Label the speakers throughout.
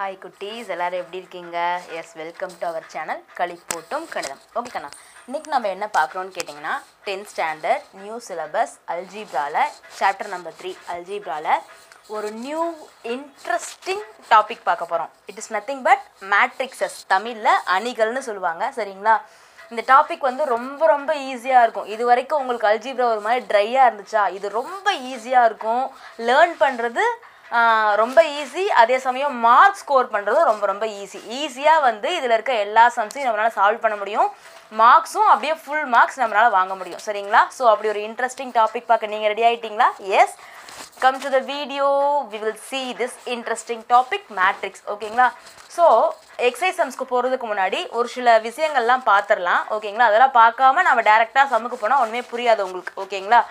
Speaker 1: Hi குட்டீஸ் எல்லாரும் எப்படி இருக்கீங்க yes welcome to our channel களிப்போட்டும் கணிதம் ஓகே கண்ணா இன்றைக்கி நம்ம என்ன பார்க்குறோன்னு கேட்டிங்கன்னா டென்த் ஸ்டாண்டர்ட் நியூ சிலபஸ் அல்ஜீப்ராவில் சாப்டர் நம்பர் த்ரீ அல்ஜீப்ராவில் ஒரு நியூ இன்ட்ரெஸ்டிங் டாபிக் பார்க்க போகிறோம் it is nothing but matrices தமிழில் அணிகள்னு சொல்லுவாங்க சரிங்களா இந்த டாபிக் வந்து ரொம்ப ரொம்ப ஈஸியாக இருக்கும் இது வரைக்கும் உங்களுக்கு அல்ஜீப்ரா ஒரு மாதிரி ட்ரையாக இருந்துச்சா இது ரொம்ப ஈஸியாக இருக்கும் லேர்ன் பண்ணுறது ஆஹ் ரொம்ப ஈஸி அதே சமயம் மார்க் ஸ்கோர் பண்ணுறதும் ரொம்ப ரொம்ப ஈஸி ஈஸியாக வந்து இதில் இருக்க எல்லா சம்ஸையும் நம்மளால் சால்வ் பண்ண முடியும் மார்க்ஸும் அப்படியே ஃபுல் மார்க்ஸ் நம்மளால் வாங்க முடியும் சரிங்களா ஸோ அப்படி ஒரு இன்ட்ரெஸ்டிங் டாபிக் பார்க்க நீங்கள் ரெடி ஆகிட்டீங்களா yes come to the video we will see this interesting topic matrix ஓகேங்களா ஸோ எக்ஸைஸ் சம்ஸ்க்கு போகிறதுக்கு முன்னாடி ஒரு சில விஷயங்கள்லாம் பார்த்துடலாம் ஓகேங்களா அதெல்லாம் பார்க்காம நம்ம டேரெக்டாக சம்முக்கு போனால் ஒன்றுமே புரியாது உங்களுக்கு ஓகேங்களா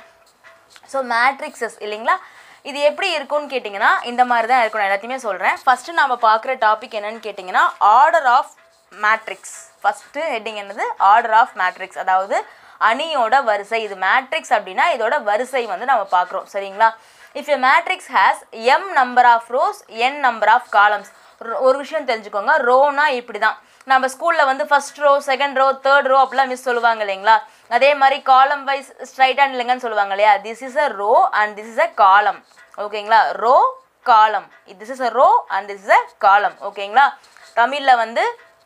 Speaker 1: ஸோ மேட்ரிக்ஸஸ் இல்லைங்களா இது எப்படி இருக்கும்னு கேட்டிங்கன்னா இந்த மாதிரி தான் இருக்கும் நான் எல்லாத்தையுமே சொல்கிறேன் ஃபஸ்ட்டு நம்ம பார்க்குற டாபிக் என்னன்னு கேட்டிங்கன்னா order of matrix first heading என்னது ஆர்டர் ஆஃப் மேட்ரிக்ஸ் அதாவது அணியோட வரிசை இது மேட்ரிக்ஸ் அப்படின்னா இதோட வரிசை வந்து நம்ம பார்க்குறோம் சரிங்களா if a matrix has M number of rows N number of columns ஒரு விஷயம் தெரிஞ்சுக்கோங்க ரோனா இப்படி தான் நம்ம ஸ்கூலில் வந்து first row second row third row அப்படிலாம் மிஸ் சொல்லுவாங்க இல்லைங்களா அதே மாதிரி காலம் வைஸ் ஸ்ட்ரைட்டாக இல்லைங்கன்னு சொல்லுவாங்க இல்லையா this is a row and this is a column ஓகேங்களா row column this is a row and this is a column ஓகேங்களா தமிழில் வந்து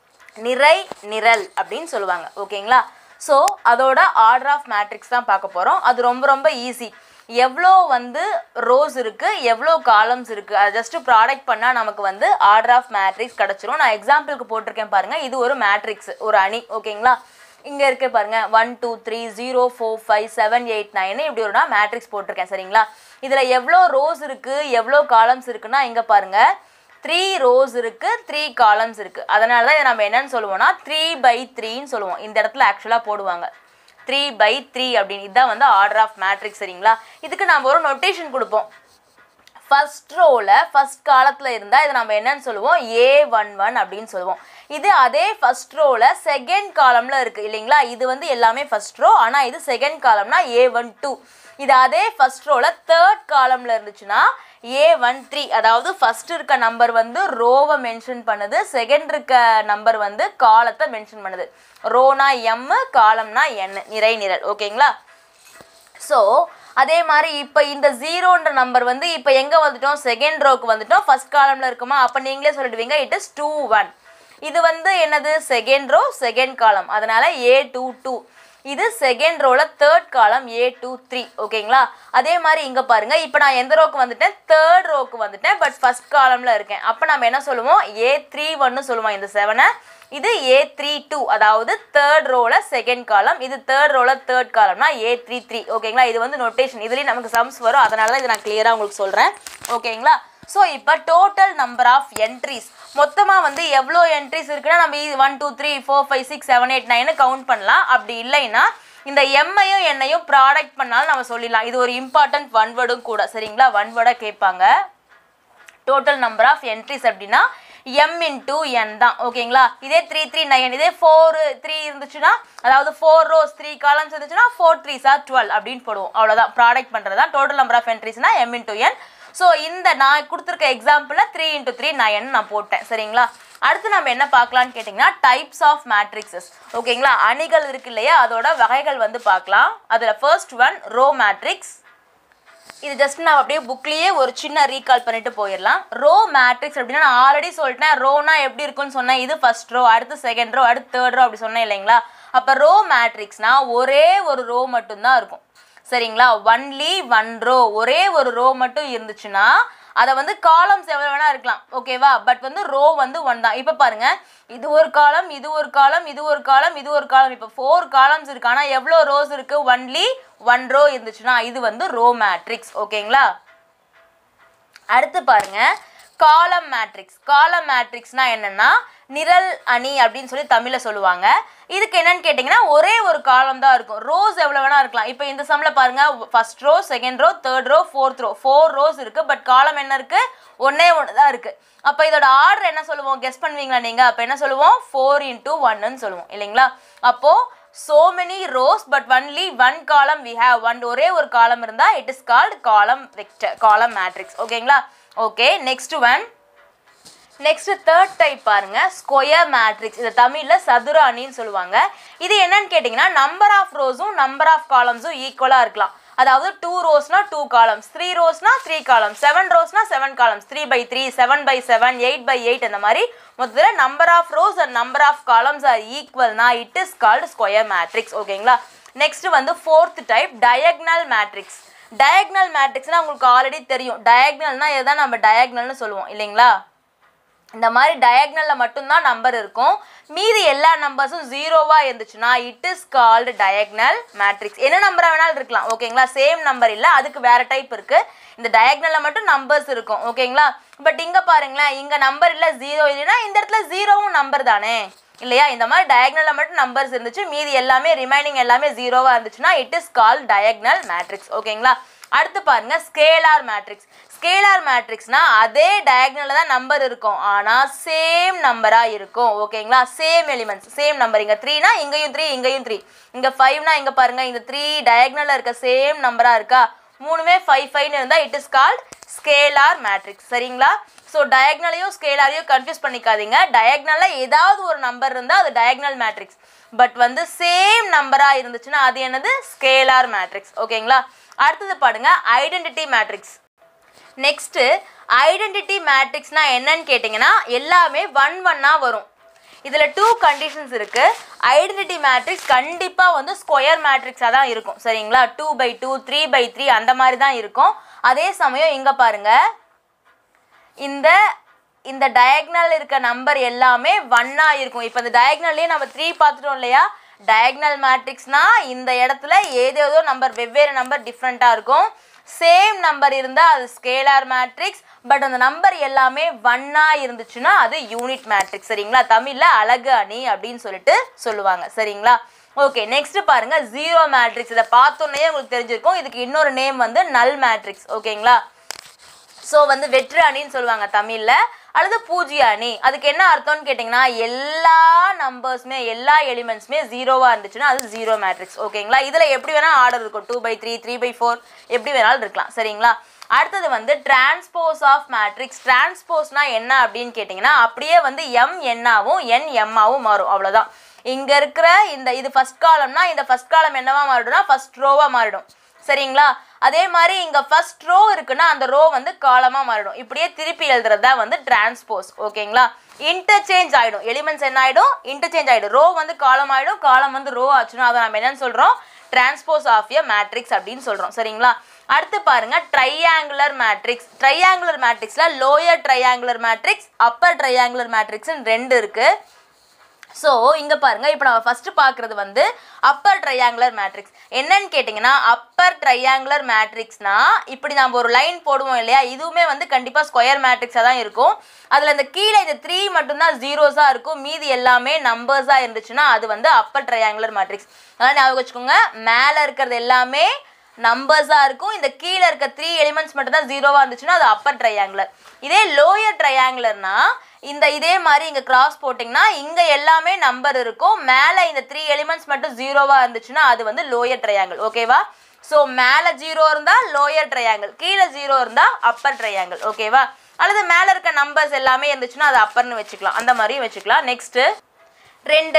Speaker 1: நிறை நிரல் அப்படின்னு சொல்லுவாங்க ஓகேங்களா ஸோ அதோட ஆர்டர் ஆஃப் மேட்ரிக்ஸ் தான் பார்க்க போகிறோம் அது ரொம்ப ரொம்ப ஈஸி எவ்வளோ வந்து ரோஸ் இருக்குது எவ்வளோ காலம்ஸ் இருக்குது அதை ஜஸ்ட் ப்ராடக்ட் பண்ணால் நமக்கு வந்து ஆர்டர் ஆஃப் மேட்ரிக்ஸ் கிடச்சிரும் நான் எக்ஸாம்பிளுக்கு போட்டிருக்கேன் பாருங்கள் இது ஒரு மேட்ரிக்ஸ் ஒரு அணி ஓகேங்களா இங்கே இருக்க பாருங்க one two three zero four five seven eight nine இப்படி ஒரு நான் மேட்ரிக்ஸ் போட்டிருக்கேன் சரிங்களா இதில் எவ்வளோ ரோஸ் இருக்குது எவ்வளோ காலம்ஸ் இருக்குன்னா இங்கே பாருங்க த்ரீ ரோஸ் இருக்குது த்ரீ காலம்ஸ் இருக்குது அதனால தான் இதை நம்ம என்னன்னு சொல்லுவோம்னா த்ரீ பை த்ரீன்னு சொல்லுவோம் இந்த இடத்துல ஆக்சுவலாக போடுவாங்க த்ரீ பை த்ரீ அப்படின்னு இதுதான் வந்து ஆர்டர் ஆஃப் மேட்ரிக்ஸ் சரிங்களா இதுக்கு நம்ம ஒரு நொட்டேஷன் கொடுப்போம் ஃபர்ஸ்ட் ரோவில் ஃபர்ஸ்ட் காலத்தில் இருந்தால் இதை நம்ம என்னன்னு சொல்லுவோம் ஏ ஒன் ஒன் அப்படின்னு சொல்லுவோம் இது அதே ஃபர்ஸ்ட் ரோவில் செகண்ட் காலமில் இருக்குது இல்லைங்களா இது வந்து எல்லாமே ஃபர்ஸ்ட் ரோ ஆனால் இது செகண்ட் காலம்னா ஏ ஒன் டூ இது அதே ஃபர்ஸ்ட் ரோவில் தேர்ட் காலமில் இருந்துச்சுன்னா ஏ ஒன் த்ரீ அதாவது ஃபர்ஸ்ட் இருக்க நம்பர் வந்து ரோவை மென்ஷன் பண்ணுது செகண்ட் இருக்க நம்பர் வந்து காலத்தை மென்ஷன் பண்ணுது ரோனா எம் காலம்னா என் நிறை நிரல் ஓகேங்களா ஸோ அதே மாதிரி இப்போ இந்த ஜீரோன்ற நம்பர் வந்து இப்போ எங்கே வந்துட்டோம் செகண்ட் ரோக்கு வந்துட்டோம் ஃபர்ஸ்ட் காலமில் இருக்குமா அப்போ நீங்களே சொல்லிடுவீங்க இட் இஸ் டூ ஒன் இது வந்து என்னது செகண்ட் ரோ செகண்ட் காலம் அதனால ஏ டூ டூ இது செகண்ட் ரோவில் third column A two three ஓகேங்களா அதே மாதிரி இங்கே பாருங்கள் இப்போ நான் எந்த ரோக்கு வந்துட்டேன் தேர்ட் ரோக்கு வந்துட்டேன் பட் ஃபர்ஸ்ட் காலமில் இருக்கேன் அப்போ நம்ம என்ன சொல்லுவோம் ஏ த்ரீ ஒன்னு சொல்லுவோம் இந்த செவனை இது ஏ த்ரீ டூ அதாவது தேர்ட் ரோவில் செகண்ட் காலம் இது தேர்ட் ரோவில் தேர்ட் காலம்னா ஏ த்ரீ த்ரீ ஓகேங்களா இது வந்து நொட்டேஷன் இதுலேயும் நமக்கு சம்ஸ் வரும் அதனால தான் இதை நான் கிளியராக உங்களுக்கு சொல்கிறேன் ஓகேங்களா ஸோ இப்போ டோட்டல் நம்பர் ஆஃப் என்ட்ரிஸ் மொத்தமாக வந்து எவ்வளோ என்ட்ரிஸ் இருக்குன்னா நம்ம one two three four five six seven eight nine count பண்ணலாம் அப்படி இல்லைன்னா இந்த எம்ஐயும் என்னையும் ப்ராடக்ட் பண்ணாலும் நம்ம சொல்லிடலாம் இது ஒரு இம்பார்ட்டன்ட் ஒன் வேர்டும் கூட சரிங்களா ஒன் வேர்டாக கேட்பாங்க டோட்டல் நம்பர் ஆஃப் என்ட்ரிஸ் அப்படின்னா எம் இன்டூ என் தான் ஓகேங்களா இதே த்ரீ த்ரீ நைன் இதே ஃபோர் த்ரீ இருந்துச்சுன்னா அதாவது ஃபோர் ரோஸ் த்ரீ காலம்ஸ் இருந்துச்சுன்னா ஃபோர் த்ரீ சார் டுவெல் அப்படின்னு போடுவோம் அவ்வளோதான் ப்ராடக்ட் பண்ணுறது தான் டோட்டல் நம்பர் ஆஃப் என்ட்ரிஸ்னா எம் இன்டூ என் ஸோ இந்த நான் கொடுத்துருக்க எக்ஸாம்பிளில் த்ரீ இன்டூ த்ரீ நைன் நான் போட்டேன் சரிங்களா அடுத்து நம்ம என்ன பார்க்கலான்னு கேட்டிங்கன்னா டைப்ஸ் ஆஃப் மேட்ரிக்ஸஸ் ஓகேங்களா அணிகள் இருக்கு இல்லையா அதோட வகைகள் வந்து பார்க்கலாம் அதில் ஃபர்ஸ்ட் ஒன் ரோ மேட்ரிக்ஸ் இது ஜஸ்ட் நான் அப்படியே புக்லேயே ஒரு சின்ன ரீகால் பண்ணிட்டு போயிடலாம் ரோ மேட்ரிக்ஸ் அப்படின்னா நான் ஆல்ரெடி சொல்லிட்டேன் ரோனா எப்படி இருக்கும்னு சொன்னேன் இது ஃபர்ஸ்ட் ரோ அடுத்து செகண்ட் ரோ அடுத்து தேர்ட் ரோ அப்படி சொன்னேன் இல்லைங்களா அப்போ ரோ மேட்ரிக்ஸ்னா ஒரே ஒரு ரோ மட்டும்தான் இருக்கும் சரிங்களா ஒன்லி ஒன் ரோ ஒரே ஒரு ரோ மட்டும் இருந்துச்சுன்னா அதை வந்து காலம்ஸ் எவ்வளோ வேணா இருக்கலாம் ஓகேவா பட் வந்து ரோ வந்து ஒன் தான் இப்போ பாருங்க இது ஒரு காலம் இது ஒரு காலம் இது ஒரு காலம் இது ஒரு காலம் இப்போ ஃபோர் காலம்ஸ் இருக்கு ஆனால் எவ்வளோ ரோஸ் இருக்கு ஒன்லி ஒன் ரோ இருந்துச்சுன்னா இது வந்து ரோ மேட்ரிக்ஸ் ஓகேங்களா அடுத்து பாருங்க காலம் மேட்ரிக்ஸ் காலம் மேட்ரிக்ஸ்னா என்னன்னா நிரல் அணி அப்படின்னு சொல்லி தமிழில் சொல்லுவாங்க இதுக்கு என்னன்னு கேட்டிங்கன்னா ஒரே ஒரு காலம் தான் இருக்கும் ரோஸ் எவ்வளோ வேணா இருக்கலாம் இப்போ இந்த சம்மில் பாருங்க first row second row third row fourth row four rows இருக்குது பட் காலம் என்ன இருக்குது ஒன்றே ஒன்று தான் இருக்குது அப்போ இதோட ஆர்டர் என்ன சொல்லுவோம் கெஸ் பண்ணுவீங்களா நீங்கள் அப்போ என்ன சொல்லுவோம் ஃபோர் இன்ட்டு ஒன்னு சொல்லுவோம் இல்லைங்களா அப்போது so many rows but only one column we have one ஒரே ஒரு காலம் இருந்தா it is called column vector column matrix ஓகேங்களா okay next one next third type பாருங்க ஸ்கொயர் மேட்ரிக்ஸ் இது தமிழ்ல சதுர அணின்னு சொல்லுவாங்க இது என்னன்னு கேட்டிங்கன்னா நம்பர் ஆஃப் ரோஸும் நம்பர் ஆஃப் காலம்ஸும் ஈக்குவலாக இருக்கலாம் அதாவது டூ ரோஸ்னா டூ காலம்ஸ் த்ரீ ரோஸ்னா த்ரீ காலம்ஸ் செவன் ரோஸ்னா seven columns three by three seven by seven eight by eight அந்த மாதிரி மொத்தத்தில் number of rows and number of columns are ஈக்குவல்னா it is called square matrix ஓகேங்களா next வந்து fourth type diagonal matrix diagonal மேட்ரிக்ஸ்னா உங்களுக்கு already தெரியும் டயக்னல்னா இதுதான் நம்ம டயக்னல்னு சொல்லுவோம் இல்லைங்களா இந்த மாதிரி டயக்னலில் மட்டும்தான் நம்பர் இருக்கும் மீதி எல்லா நம்பர்ஸும் ஜீரோவாக இருந்துச்சுன்னா it is called diagonal matrix என்ன நம்பராக வேணாலும் இருக்கலாம் ஓகேங்களா சேம் நம்பர் இல்லை அதுக்கு வேற டைப் இருக்கு இந்த டயக்னலில் மட்டும் நம்பர்ஸ் இருக்கும் ஓகேங்களா பட் இங்கே பாருங்களேன் இங்கே நம்பர் இல்லை ஜீரோ இல்லைன்னா இந்த இடத்துல ஜீரோவும் நம்பர் தானே இல்லையா இந்த மாதிரி டயக்னலில் மட்டும் நம்பர்ஸ் இருந்துச்சு மீதி எல்லாமே ரிமைனிங் எல்லாமே ஜீரோவாக இருந்துச்சுன்னா it is call diagonal matrix ஓகேங்களா அடுத்து பாருங்க ஸ்கேலார் மேட்ரிக்ஸ் ஸ்கேலார் மேட்ரிக்ஸ்னா அதே டயக்னலில் தான் நம்பர் இருக்கும் ஆனால் சேம் நம்பராக இருக்கும் ஓகேங்களா சேம் எலிமெண்ட்ஸ் சேம் நம்பர் இங்கே த்ரீனா இங்கேயும் த்ரீ இங்கேயும் த்ரீ இங்கே ஃபைவ்னா இங்கே பாருங்க இந்த த்ரீ டயக்னலில் இருக்க சேம் நம்பராக இருக்கா மூணுமே ஃபைவ் ஃபைவ்னு இருந்தால் it is called scalar matrix சரிங்களா ஸோ டயக்னலையும் ஸ்கேலாரையும் கன்ஃபியூஸ் பண்ணிக்காதீங்க டயக்னலில் ஏதாவது ஒரு நம்பர் இருந்தால் அது டயக்னல் மேட்ரிக்ஸ் பட் வந்து சேம் நம்பராக இருந்துச்சுன்னா அது என்னது ஸ்கேலார் மேட்ரிக்ஸ் ஓகேங்களா அடுத்தது பாருங்க ஐடென்டிட்டி மேட்ரிக்ஸ் நெக்ஸ்ட்டு ஐடென்டிட்டி மேட்ரிக்ஸ்னா என்னன்னு கேட்டிங்கன்னா எல்லாமே ஒன் ஒன்னாக வரும் இதில் டூ கண்டிஷன்ஸ் இருக்குது ஐடென்டிட்டி மேட்ரிக்ஸ் கண்டிப்பாக வந்து ஸ்கொயர் மேட்ரிக்ஸாக தான் இருக்கும் சரிங்களா two by two three by three அந்த மாதிரி தான் இருக்கும் அதே சமயம் இங்கே பாருங்கள் இந்த இந்த டயக்னல் இருக்க நம்பர் எல்லாமே ஒன்னா இருக்கும் இப்போ இந்த டயக்னல்லே நம்ம த்ரீ பார்த்துட்டோம் இல்லையா டயக்னல் மேட்ரிக்ஸ்னா இந்த இடத்துல ஏதேதோ நம்பர் வெவ்வேறு நம்பர் டிஃப்ரெண்ட்டாக இருக்கும் சேம் நம்பர் இருந்தால் அது ஸ்கேலார் மேட்ரிக்ஸ் பட் அந்த நம்பர் எல்லாமே ஒன்னா இருந்துச்சுன்னா அது யூனிட் மேட்ரிக்ஸ் சரிங்களா தமிழில் அழகு அணி அப்படின்னு சொல்லிட்டு சொல்லுவாங்க சரிங்களா ஓகே நெக்ஸ்ட் பாருங்க ஜீரோ மேட்ரிக்ஸ் இதை பார்த்தோன்னே உங்களுக்கு தெரிஞ்சிருக்கும் இதுக்கு இன்னொரு நேம் வந்து நல் மேட்ரிக்ஸ் ஓகேங்களா ஸோ வந்து வெற்று அணின்னு சொல்லுவாங்க தமிழில் அல்லது பூஜ்ய அணி அதுக்கு என்ன அர்த்தம்னு கேட்டிங்கன்னா எல்லா நம்பர்ஸுமே எல்லா எலிமெண்ட்ஸுமே ஜீரோவாக இருந்துச்சுன்னா அது ஜீரோ மேட்ரிக்ஸ் ஓகேங்களா இதில் எப்படி வேணால் ஆர்டர் இருக்கும் two by three three by four எப்படி வேணாலும் இருக்கலாம் சரிங்களா அடுத்தது வந்து டிரான்ஸ்போஸ் ஆஃப் மேட்ரிக்ஸ் டிரான்ஸ்போஸ்னா என்ன அப்படின்னு கேட்டிங்கன்னா அப்படியே வந்து எம் என்னாவும் என் எம்மாவும் மாறும் அவ்வளோதான் இங்கே இருக்கிற இந்த இது ஃபஸ்ட் காலம்னா இந்த ஃபஸ்ட் காலம் என்னவா மாறிடும்னா ஃபஸ்ட் ரோவாக மாறிடும் சரிங்களா அதே மாதிரி இங்கே ஃபர்ஸ்ட் ரோ இருக்குன்னா அந்த ரோ வந்து காலமாக மாறிடும் இப்படியே திருப்பி எழுதுறது தான் வந்து டிரான்ஸ்போஸ் ஓகேங்களா இன்டர்சேஞ்ச் ஆகிடும் எலிமெண்ட்ஸ் என்ன ஆகிடும் இன்டர்சேஞ்ச் ஆகிடும் ரோ வந்து காலம் ஆகிடும் காலம் வந்து ரோ ஆச்சுன்னா அதை நம்ம என்னன்னு சொல்கிறோம் டிரான்ஸ்போஸ் ஆஃப் எ மேட்ரிக்ஸ் அப்படின்னு சொல்கிறோம் சரிங்களா அடுத்து பாருங்க ட்ரையாங்குலர் மேட்ரிக்ஸ் ட்ரையாங்குலர் மேட்ரிக்ஸில் lower triangular matrix upper triangular மேட்ரிக்ஸ்னு ரெண்டு இருக்குது ஸோ இங்கே பாருங்க இப்போ நம்ம ஃபர்ஸ்ட் பார்க்குறது வந்து அப்பர் ட்ரையாங்குலர் மேட்ரிக்ஸ் என்னன்னு கேட்டிங்கன்னா அப்பர் ட்ரையாங்குலர் மேட்ரிக்ஸ்னா இப்படி நம்ம ஒரு லைன் போடுவோம் இல்லையா இதுவுமே வந்து கண்டிப்பாக ஸ்கொயர் மேட்ரிக்ஸாக தான் இருக்கும் அதில் இந்த கீழே இந்த த்ரீ மட்டும்தான் ஜீரோஸாக இருக்கும் மீதி எல்லாமே நம்பர்ஸாக இருந்துச்சுன்னா அது வந்து அப்பர் ட்ரையாங்குலர் மேட்ரிக்ஸ் அதனால் ஞாபகம் வச்சுக்கோங்க மேலே இருக்கிறது எல்லாமே நம்பர்ஸாக இருக்கும் இந்த கீழே இருக்க த்ரீ எலிமெண்ட்ஸ் மட்டும் தான் ஜீரோவாக இருந்துச்சுன்னா அது அப்பர் ட்ரையாங்குலர் இதே லோயர் ட்ரையாங்குலர்னா இந்த இதே மாதிரி இங்கே கிராஸ் போட்டிங்கன்னா இங்கே எல்லாமே நம்பர் இருக்கும் மேலே இந்த த்ரீ எலிமெண்ட்ஸ் மட்டும் ஜீரோவாக இருந்துச்சுன்னா அது வந்து லோயர் ட்ரையாங்கிள் ஓகேவா ஸோ மேலே ஜீரோ இருந்தால் லோயர் ட்ரையாங்கிள் கீழே ஜீரோ இருந்தால் அப்பர் ட்ரையாங்கிள் ஓகேவா அல்லது மேலே இருக்க நம்பர்ஸ் எல்லாமே இருந்துச்சுன்னா அது அப்பர்னு வச்சுக்கலாம் அந்த மாதிரியும் வச்சுக்கலாம் நெக்ஸ்ட்டு ரெண்டு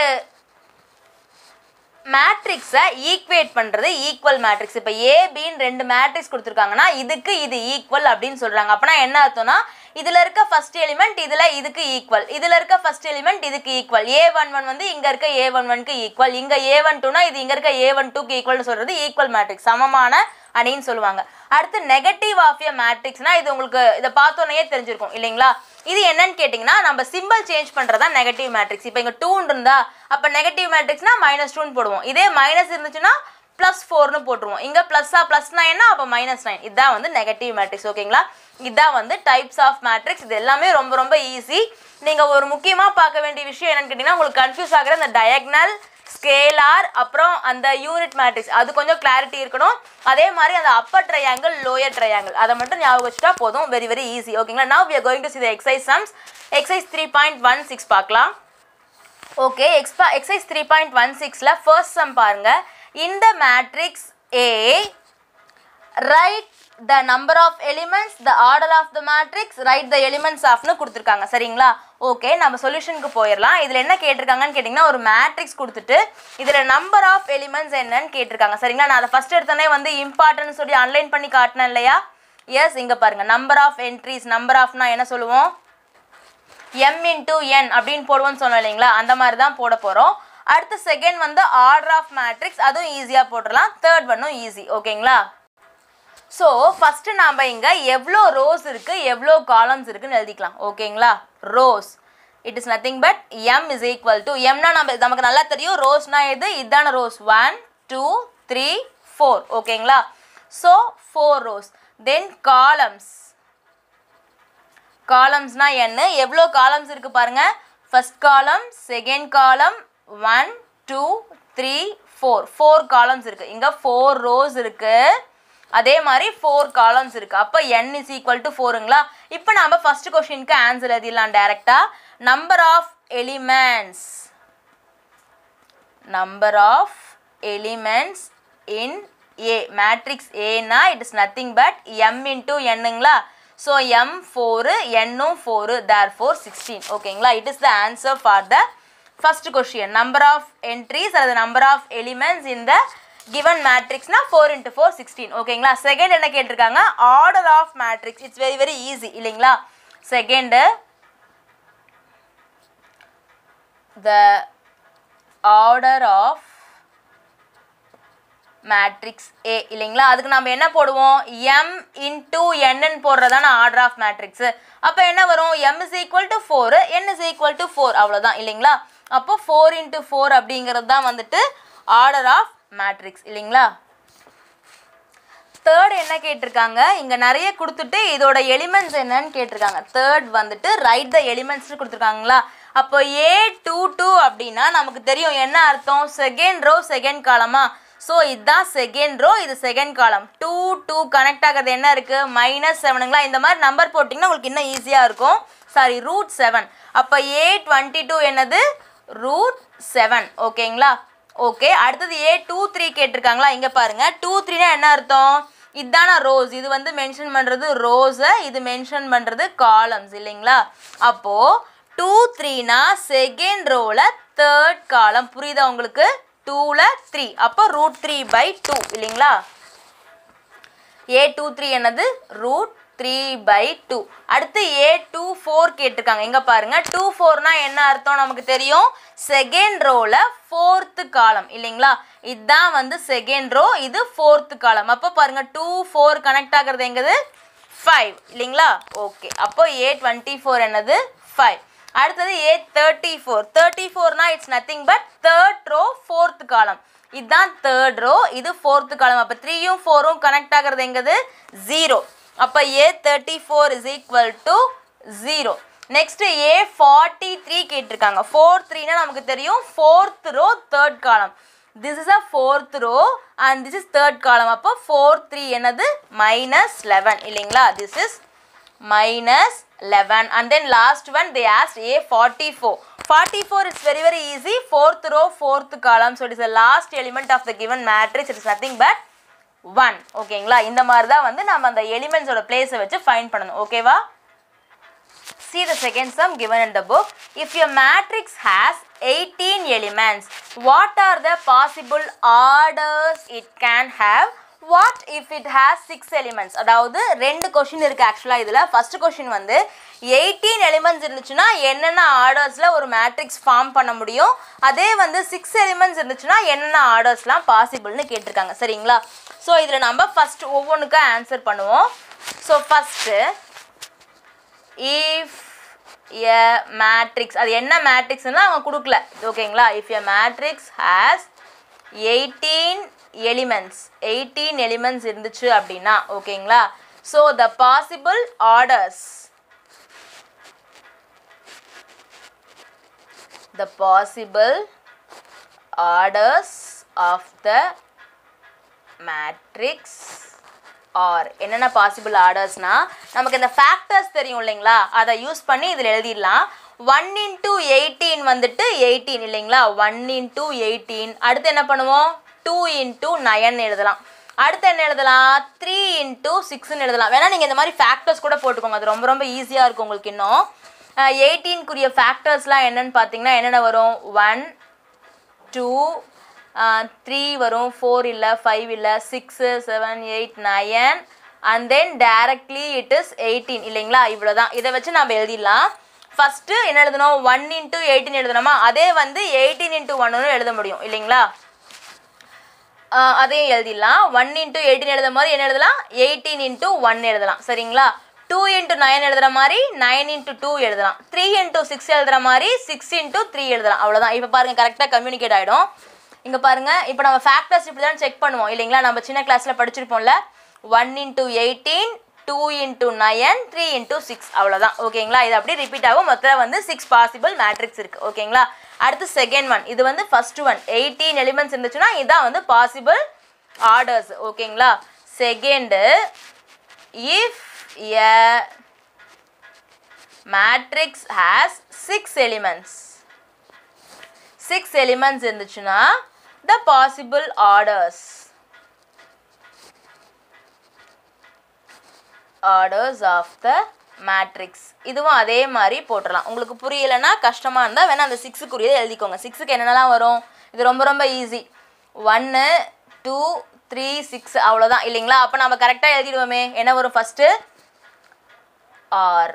Speaker 1: மேட்ரிக்ஸை ஈக்குவேட் பண்ணுறது ஈக்குவல் மேட்ரிக்ஸ் இப்போ ஏபின்னு ரெண்டு மேட்ரிக்ஸ் கொடுத்துருக்காங்கன்னா இதுக்கு இது ஈக்குவல் அப்படின்னு சொல்கிறாங்க அப்போனா என்ன அர்த்தம்னா இதில் இருக்க ஃபர்ஸ்ட் எலிமெண்ட் இதில் இதுக்கு ஈக்குவல் இதில் இருக்க ஃபர்ஸ்ட் எலிமெண்ட் இதுக்கு ஈக்குவல் ஏ ஒன் ஒன் வந்து இங்கே இருக்க ஏ ஒன் ஒன்க்கு ஈக்குவல் இங்கே ஏ ஒன் டூனா இது இங்கே இருக்க ஏ ஒன் டூக்கு ஈக்குவல்னு சொல்கிறது ஈக்குவல் மேட்ரிக்ஸ் சமமான அணின்னு சொல்லுவாங்க அடுத்து நெகட்டிவ் ஆஃப் எ மேட்ரிக்ஸ்னா இது உங்களுக்கு இதை பார்த்தோன்னே தெரிஞ்சிருக்கும் இல்லைங்களா இது என்னன்னு கேட்டிங்கன்னா நம்ம சிம்பிள் சேஞ்ச் பண்ணுறதா நெகட்டிவ் மேட்ரிக்ஸ் இப்போ இங்கே டூன் இருந்தா அப்போ நெகட்டிவ் மேட்ரிக்ஸ்னா மைனஸ் டூன்னு போடுவோம் இதே மைனஸ் இருந்துச்சுன்னா ப்ளஸ் ஃபோர்னு போட்டுருவோம் இங்கே ப்ளஸ்ஸா ப்ளஸ் நைன்னா அப்போ மைனஸ் நைன் இதுதான் வந்து நெகட்டிவ் மேட்ரிக்ஸ் ஓகேங்களா இதுதான் வந்து டைப்ஸ் ஆஃப் மேட்ரிக்ஸ் இது எல்லாமே ரொம்ப ரொம்ப ஈஸி நீங்கள் ஒரு முக்கியமாக பார்க்க வேண்டிய விஷயம் என்னன்னு கேட்டிங்கன்னா உங்களுக்கு கன்ஃபியூஸ் ஆகிற இந்த டயக்னல் ஸ்கேலார் அப்புறம் அந்த யூனிட் மேட்ரிக்ஸ் அது கொஞ்சம் கிளாரிட்டி இருக்கணும் அதே மாதிரி அந்த அப்பர் ட்ரையாங்கிள் லோயர் ட்ரையாங்கிள் அதை மட்டும் ஞாபகம் வச்சுட்டா போதும் வெரி வெரி ஈஸி ஓகேங்களா now we are going to see the exercise sums exercise three point one six பார்க்கலாம் ஓகே எக்ஸ்பா எக்ஸைஸ் த்ரீ பாயிண்ட் ஒன் சிக்ஸில் ஃபர்ஸ்ட் சம் பாருங்க இந்த matrix A right the number of elements the order of the matrix right the elements ஆஃப்னு கொடுத்துருக்காங்க சரிங்களா okay நம்ம சொல்யூஷனுக்கு போயிடலாம் இதில் என்ன கேட்டிருக்காங்கன்னு கேட்டிங்கன்னா ஒரு மேட்ரிக்ஸ் கொடுத்துட்டு இதில் நம்பர் ஆஃப் எலிமெண்ட்ஸ் என்னன்னு கேட்டிருக்காங்க சரிங்களா நான் அதை ஃபஸ்ட் எடுத்தோடனே வந்து இம்பார்ட்டன்ட் சொல்லி அன்லைன் பண்ணி காட்டினேன் இல்லையா எஸ் இங்கே பாருங்கள் நம்பர் ஆஃப் என்ட்ரிஸ் நம்பர் ஆஃப்னா என்ன சொல்லுவோம் எம் இன்டூ என் அப்படின்னு போடுவோம்னு சொன்னோம் இல்லைங்களா அந்த மாதிரி தான் போட போகிறோம் அடுத்து செகண்ட் வந்து ஆர்டர் ஆஃப் மேட்ரிக்ஸ் அதுவும் ஈஸியாக போட்டுடலாம் தேர்ட் ஒன்னும் ஈஸி ஓகேங்களா ஸோ ஃபஸ்ட்டு நாம் இங்கே எவ்வளோ ரோஸ் இருக்குது எவ்வளோ காலம்ஸ் இருக்குன்னு எழுதிக்கலாம் ஓகேங்களா rows it is nothing but M is equal to எம்னா நம்ம நமக்கு நல்லா தெரியும் ரோஸ்னா எது இதான rows one two three four ஓகேங்களா so four rows then columns காலம்ஸ்னா என்ன எவ்வளோ காலம்ஸ் இருக்கு பாருங்க first column second column one two three four four columns இருக்கு இங்க ஃபோர் ரோஸ் இருக்கு அதே மாதிரி ஃபோர் காலம்ஸ் இருக்கு அப்போ n இஸ் ஈக்குவல் டு ஃபோருங்களா இப்போ நம்ம ஃபர்ஸ்ட் கொஸ்டினுக்கு ஆன்சர் எழுதிடலாம் டைரக்டா number of elements number of elements in A matrix ஏனா it is nothing but M into என்னங்களா ஸோ எம் ஃபோரு என்னும் ஃபோரு தேர் ஃபோர் சிக்ஸ்டீன் ஓகேங்களா it is the answer for the first question number of entries அல்லது number of elements இந்த given மேட்ரிக்ஸ்னா four into four sixteen ஓகேங்களா second என்ன கேட்டிருக்காங்க order of matrix it's very very easy இல்லைங்களா second the order of matrix A இல்லைங்களா அதுக்கு நம்ம என்ன போடுவோம் எம் இன்டூ என்னன்னு போடுறதான ஆர்டர் ஆஃப் மேட்ரிக்ஸ் அப்போ என்ன வரும் M is equal to four N is equal to four அவ்வளோதான் இல்லைங்களா அப்போ ஃபோர் இன்ட்டு ஃபோர் அப்படிங்கிறது தான் வந்துட்டு ஆர்டர் ஆஃப் மேட்ரிக்ஸ் இல்லைங்களா தேர்ட் என்ன கேட்டிருக்காங்க இங்கே நிறைய கொடுத்துட்டு இதோட எலிமெண்ட்ஸ் என்னன்னு கேட்டிருக்காங்க தேர்ட் வந்துட்டு ரைட் த எலிமெண்ட்ஸ் கொடுத்துருக்காங்களா அப்போ ஏ டூ டூ அப்படின்னா நமக்கு தெரியும் என்ன அர்த்தம் செகண்ட் ரோ செகண்ட் காலமா ஸோ இதுதான் செகண்ட் ரோ இது second column two two connect ஆகிறது என்ன இருக்குது மைனஸ் செவனுங்களா இந்த மாதிரி நம்பர் போட்டிங்கன்னா உங்களுக்கு இன்னும் ஈஸியாக இருக்கும் சாரி ரூட் செவன் அப்போ ஏ டுவெண்ட்டி டூ என்னது ரூட் செவன் ஓகேங்களா ஓகே அடுத்தது ஏ டூ த்ரீ கேட்டிருக்காங்களா இங்கே பாருங்கள் டூ த்ரீனா என்ன அர்த்தம் இதான ரோஸ் இது வந்து மென்ஷன் பண்ணுறது ரோஸை இது மென்ஷன் பண்ணுறது காலம்ஸ் இல்லைங்களா அப்போது டூ த்ரீனா செகண்ட் ரோவில் தேர்ட் காலம் புரியுதா உங்களுக்கு டூவில் த்ரீ அப்போ ரூட் த்ரீ பை டூ இல்லைங்களா ஏ டூ த்ரீ என்னது ரூட் த்ரீ பை டூ அடுத்து ஏ டூ ஃபோர் கேட்டிருக்காங்க இங்கே பாருங்க டூ ஃபோர்னா என்ன அர்த்தம் நமக்கு தெரியும் செகண்ட் ரோவில் ஃபோர்த்து காலம் இல்லைங்களா இதுதான் வந்து செகண்ட் ரோ இது ஃபோர்த்து காலம் அப்போ பாருங்க டூ ஃபோர் கனெக்ட் ஆகிறது எங்கது ஃபைவ் இல்லைங்களா ஓகே அப்போ ஏ டுவெண்ட்டி ஃபோர் என்னது ஃபைவ் அடுத்தது ஏ தேர்ட்டி ஃபோர் தேர்ட்டி ஃபோர்னா it's nothing but third row fourth column இதுதான் தேர்ட் ரோ இது ஃபோர்த்து காலம் அப்போ த்ரீயும் ஃபோரும் கனெக்ட் ஆகிறது எங்கது ஜீரோ அப்போ A thirty four is equal to zero next A forty three கேட்டிருக்காங்க ஃபோர் த்ரீனா நமக்கு தெரியும் fourth row third column this is a fourth row and this is third column அப்போ ஃபோர் த்ரீ என்னது மைனஸ் லெவன் இல்லைங்களா this is minus 11 and then last one they asked a 44 44 is very very easy fourth row fourth column so it is the last element of the given matrix it is nothing but 1 ஓகேங்களா இந்த மாதிரி தான் வந்து நம்ம அந்த எலிமெண்ட்ஸோட பிளேஸை வச்சு find பண்ணணும் ஓகேவா See the second sum given in the book. If your matrix has 18 elements, what are the possible orders it can have? What if it has six elements அதாவது ரெண்டு கொஷின் இருக்குது ஆக்சுவலாக இதில் ஃபஸ்ட்டு கொஷின் வந்து eighteen elements இருந்துச்சுன்னா என்னென்ன ஆர்டர்ஸில் ஒரு matrix form பண்ண முடியும் அதே வந்து சிக்ஸ் எலிமெண்ட்ஸ் இருந்துச்சுன்னா என்னென்ன ஆர்டர்ஸ்லாம் பாசிபிள்னு கேட்டிருக்காங்க சரிங்களா ஸோ இதில் நம்ம ஃபஸ்ட் ஒவ்வொன்றுக்கும் ஆன்சர் பண்ணுவோம் so first if a matrix அது என்ன மேட்ரிக்ஸ்னா அவங்க கொடுக்கல ஓகேங்களா if a matrix has eighteen elements eighteen elements இருந்துச்சு அப்படின்னா ஓகேங்களா so the possible orders the possible orders of the matrix are என்னென்ன பாசிபிள் ஆர்டர்ஸ்னா நமக்கு இந்த ஃபேக்டர்ஸ் தெரியும் இல்லைங்களா அதை யூஸ் பண்ணி இதில் எழுதிடலாம் ஒன் இன்டூ எயிட்டீன் வந்துட்டு எயிட்டீன் இல்லைங்களா ஒன் இன்டூ எயிட்டீன் அடுத்து என்ன பண்ணுவோம் டூ இன்டூ நயன் எழுதலாம் அடுத்து என்ன எழுதலாம் த்ரீ இன்ட்டு சிக்ஸ்னு எழுதலாம் வேணா நீங்கள் இந்த மாதிரி ஃபேக்டர்ஸ் கூட போட்டுக்கோங்க அது ரொம்ப ரொம்ப ஈஸியாக இருக்கும் உங்களுக்கு இன்னும் எயிட்டீன்குரிய ஃபேக்டர்ஸ்லாம் என்னன்னு பார்த்தீங்கன்னா என்னென்ன வரும் ஒன் டூ த்ரீ வரும் ஃபோர் இல்லை ஃபைவ் இல்லை six seven eight nine and then directly it is eighteen இல்லைங்களா இவ்வளோதான் இதை வச்சு நம்ம எழுதிடலாம் ஃபஸ்ட்டு என்ன எழுதணும் ஒன் இன்ட்டு எயிட்டீன் எழுதணுமா அதே வந்து எயிட்டீன் இன்ட்டு ஒன்னு எழுத முடியும் இல்லைங்களா ஆஹ் அதையும் எழுதிடலாம் ஒன் இன்ட்டு எயிட்டீன் எழுதுற மாதிரி என்ன எழுதலாம் எயிட்டீன் இன்ட்டு ஒன் எழுதலாம் சரிங்களா டூ இன்ட்டு நைன் எழுதுற மாதிரி நைன் இன்ட்டு டூ எழுதலாம் த்ரீ இன்ட்டு சிக்ஸ் எழுதுற மாதிரி சிக்ஸ் இன்ட்டு த்ரீ எழுதலாம் அவ்வளோதான் இப்போ பாருங்கள் கரெக்டாக கம்யூனிகேட் ஆகிடும் இங்கே பாருங்கள் இப்போ நம்ம ஃபேக்டர்ஸ் இப்படி தான் செக் பண்ணுவோம் இல்லைங்களா நம்ம சின்ன கிளாஸில் படிச்சிருப்போம்ல one into eighteen two into nine three into six அவ்வளோதான் ஓகேங்களா இது அப்படியே ரிப்பீட் ஆகும் மொத்தம் வந்து சிக்ஸ் பாசிபிள் மேட்ரிக்ஸ் இருக்குது ஓகேங்களா அடுத்து செகண்ட் ஒன் இது வந்து ஃபர்ஸ்ட் ஒன் எயிட்டீன் எலிமெண்ட்ஸ் இருந்துச்சுன்னா இதான் வந்து பாசிபிள் ஆர்டர்ஸ் ஓகேங்களா second if a matrix has six elements six elements இருந்துச்சுன்னா the possible orders orders of the matrix இதுவும் அதே மாதிரி போட்டுடலாம் உங்களுக்கு புரியலைன்னா கஷ்டமாக இருந்தால் வேணால் அந்த சிக்ஸுக்குரியதை எழுதிக்கோங்க சிக்ஸுக்கு என்னென்னலாம் வரும் இது ரொம்ப ரொம்ப ஈஸி ஒன்று டூ த்ரீ சிக்ஸ் அவ்வளோதான் இல்லைங்களா அப்போ நம்ம கரெக்டாக எழுதிடுவோமே என்ன வரும் first are